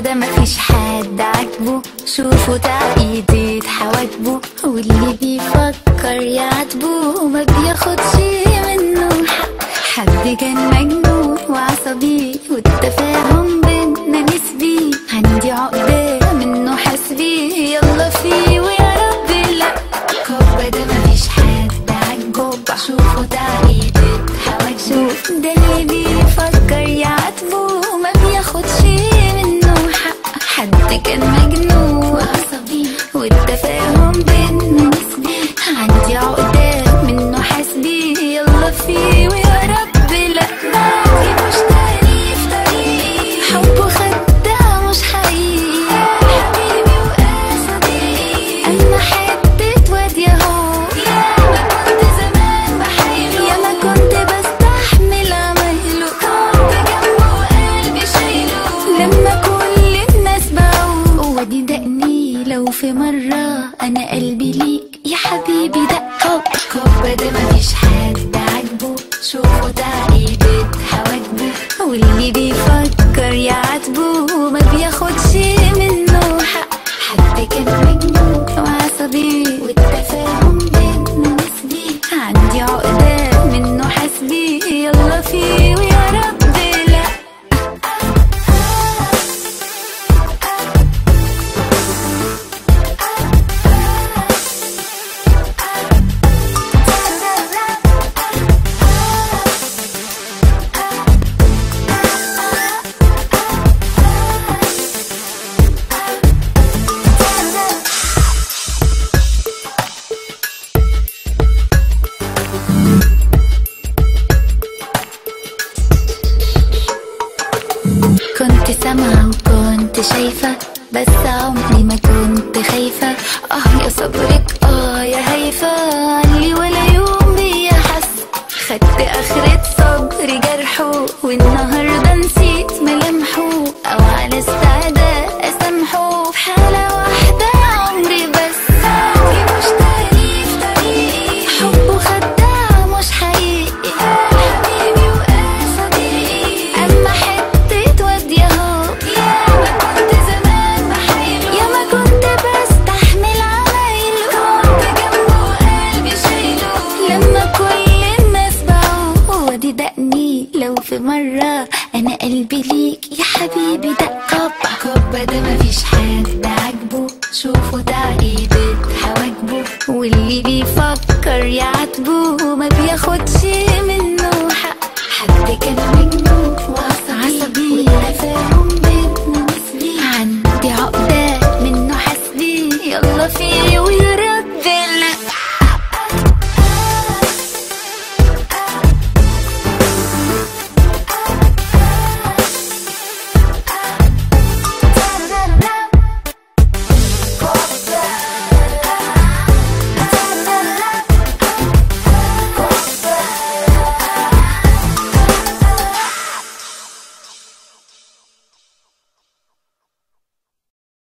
ده مفيش حد عاجبه شوفوا تعقيدة حواجبه واللي بيفكر يعاتبه وما بياخدش منه حق حد كان مجنون وعصبي والتفاهم بينا نسبي عندي عقدة منه حسبي يلا فيه ويا رب لا كوبا ده مفيش حد عاجبه شوفوا تعقيدة حواجبه ده اللي بيفكر يعاتبه وما بياخدش منه حق حد كان مجنون وعصبي والتفاهم بينا نسبي عندي عقدة منه حسبي يلا فيه ويا رب لا بعدي مش تاني في طريقي حبه خداع مش حقيقي حبيبي وقاسي اما حبيت واد ياهو يا ما كنت زمان بحايله يا ما كنت بستحمل عمايله كنت جنبه وقلبي شايله لما كل الناس باعوا ودي دقني لو في مرة أنا قلبي ليك يا حبيبي دق هوب كوبا ده مفيش حد عاجبه شوفوا تعقيدة حواجبه واللي بيفكر يعاتبه وما بياخدش منه حق حد كان مجنون وعصبي والتفاهم بينا نسبي عندي عقدة منه حسبي يلا فيه ويا رب لا كنت سامعة وكنت شايفة بس عمري ما كنت خايفة اه يا صبرك اه يا هيفا علي ولا يوم بيا حس خدت اخرة صبري جرحه والنهاردة نسيت ملامحه او على استعداد اسامحه في حالة واحدة عمري بس عمري مش تاني في طريقي حبه خداع مش حقيقي حبيبي وقاسي اما حتة واد ياهو يا ما كنت زمان بحايله يا ما كنت بستحمل عمايله كنت جنبه وقلبي شايله لما كل الناس باعوا ودي دقني لو في مرة أنا قلبي ليك يا حبيبي دق كوبا كوبا ده مفيش حد عاجبه شوفوا تعقيدة حواجبه واللي بيفكر يعاتبه وما بياخدش منه حق حد كان مجنون وعصبي والتفاهم